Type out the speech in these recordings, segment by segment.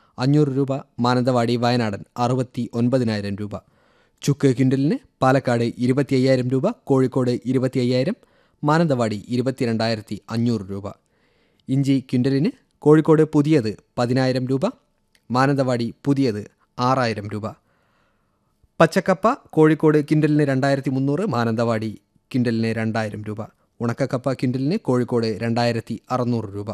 അഞ്ഞൂറ് രൂപ മാനന്തവാടി വയനാടൻ അറുപത്തി ഒൻപതിനായിരം രൂപ ചുക്ക് ക്വിൻ്റലിന് പാലക്കാട് ഇരുപത്തി അയ്യായിരം രൂപ കോഴിക്കോട് ഇരുപത്തി അയ്യായിരം മാനന്തവാടി ഇരുപത്തിരണ്ടായിരത്തി അഞ്ഞൂറ് രൂപ ഇഞ്ചി ക്വിൻ്റലിന് കോഴിക്കോട് പുതിയത് പതിനായിരം രൂപ മാനന്തവാടി പുതിയത് ആറായിരം രൂപ പച്ചക്കപ്പ കോഴിക്കോട് കിൻഡലിന് രണ്ടായിരത്തി മുന്നൂറ് മാനന്തവാടി കിൻഡലിന് രണ്ടായിരം രൂപ ഉണക്കക്കപ്പ കിൻഡലിന് കോഴിക്കോട് രണ്ടായിരത്തി അറുന്നൂറ് രൂപ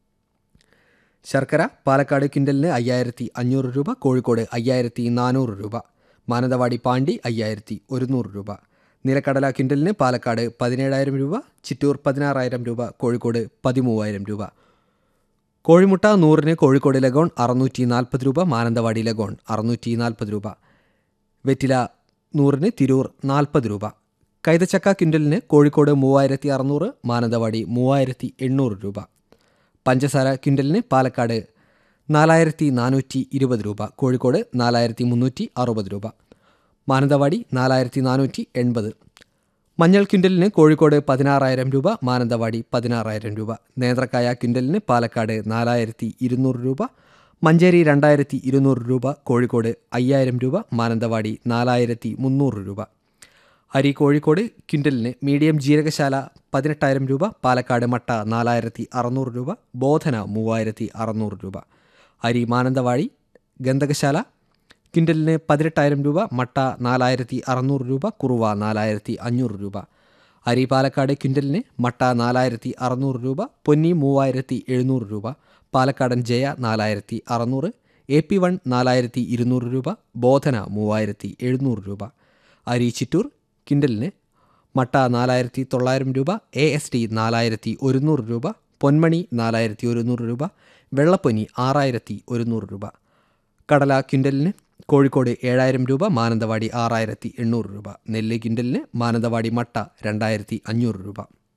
ശർക്കര പാലക്കാട് കിൻഡലിന് അയ്യായിരത്തി അഞ്ഞൂറ് രൂപ കോഴിക്കോട് അയ്യായിരത്തി നാനൂറ് രൂപ മാനന്തവാടി പാണ്ടി അയ്യായിരത്തി ഒരുന്നൂറ് രൂപ നിലക്കടല കിൻഡലിന് പാലക്കാട് പതിനേഴായിരം രൂപ ചിറ്റൂർ പതിനാറായിരം രൂപ കോഴിക്കോട് പതിമൂവായിരം രൂപ കോഴിമുട്ട നൂറിന് കോഴിക്കോട് ലഗോൺ അറുന്നൂറ്റി നാൽപ്പത് രൂപ മാനന്തവാടി ലഗോൺ അറുന്നൂറ്റി നാൽപ്പത് രൂപ വെറ്റില നൂറിന് തിരൂർ നാൽപ്പത് രൂപ കൈതച്ചക്ക ക്വിൻ്റലിന് കോഴിക്കോട് മൂവായിരത്തി അറുന്നൂറ് മാനന്തവാടി മൂവായിരത്തി എണ്ണൂറ് രൂപ പഞ്ചസാര ക്വിൻ്റലിന് പാലക്കാട് നാലായിരത്തി നാനൂറ്റി ഇരുപത് രൂപ കോഴിക്കോട് നാലായിരത്തി മുന്നൂറ്റി അറുപത് രൂപ മാനന്തവാടി നാലായിരത്തി നാനൂറ്റി എൺപത് മഞ്ഞൾ ക്വിൻ്റലിന് കോഴിക്കോട് പതിനാറായിരം രൂപ മാനന്തവാടി പതിനാറായിരം രൂപ നേന്ത്രക്കായ ക്വിൻ്റലിന് പാലക്കാട് നാലായിരത്തി ഇരുന്നൂറ് രൂപ മഞ്ചേരി രണ്ടായിരത്തി ഇരുന്നൂറ് രൂപ കോഴിക്കോട് അയ്യായിരം രൂപ മാനന്തവാടി നാലായിരത്തി മുന്നൂറ് രൂപ അരി കോഴിക്കോട് ക്വിൻ്റലിന് മീഡിയം ജീരകശാല പതിനെട്ടായിരം രൂപ പാലക്കാട് മട്ട നാലായിരത്തി അറുന്നൂറ് രൂപ ബോധന മൂവായിരത്തി അറുന്നൂറ് രൂപ അരി മാനന്തവാടി ഗന്ധകശാല ക്വിൻ്റലിന് പതിനെട്ടായിരം രൂപ മട്ട നാലായിരത്തി അറുന്നൂറ് രൂപ കുറുവ നാലായിരത്തി അഞ്ഞൂറ് രൂപ അരി പാലക്കാട് ക്വിൻ്റലിന് മട്ട നാലായിരത്തി അറുന്നൂറ് രൂപ പൊന്നി മൂവായിരത്തി എഴുന്നൂറ് രൂപ പാലക്കാടൻ ജയ നാലായിരത്തി അറുന്നൂറ് എ പി വൺ നാലായിരത്തി ഇരുന്നൂറ് രൂപ ബോധന മൂവായിരത്തി എഴുന്നൂറ് രൂപ അരി ചിറ്റൂർ കിൻഡലിന് മട്ട നാലായിരത്തി തൊള്ളായിരം രൂപ എ എസ് ടി നാലായിരത്തി ഒരുന്നൂറ് രൂപ പൊന്മണി നാലായിരത്തി ഒരുന്നൂറ് രൂപ വെള്ളപ്പൊനി ആറായിരത്തി ഒരുന്നൂറ് രൂപ കടല കിൻഡലിന് കോഴിക്കോട് ഏഴായിരം രൂപ മാനന്തവാടി ആറായിരത്തി എണ്ണൂറ് രൂപ നെല്ല് കിൻഡലിന് മാനന്തവാടി മട്ട രണ്ടായിരത്തി അഞ്ഞൂറ് രൂപ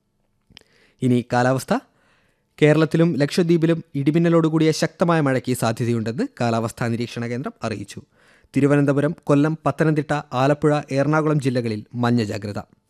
ഇനി കാലാവസ്ഥ കേരളത്തിലും ലക്ഷദ്വീപിലും ഇടിമിന്നലോടുകൂടിയ ശക്തമായ മഴയ്ക്ക് സാധ്യതയുണ്ടെന്ന് കാലാവസ്ഥാ നിരീക്ഷണ കേന്ദ്രം അറിയിച്ചു തിരുവനന്തപുരം കൊല്ലം പത്തനംതിട്ട ആലപ്പുഴ എറണാകുളം ജില്ലകളിൽ മഞ്ഞ ജാഗ്രത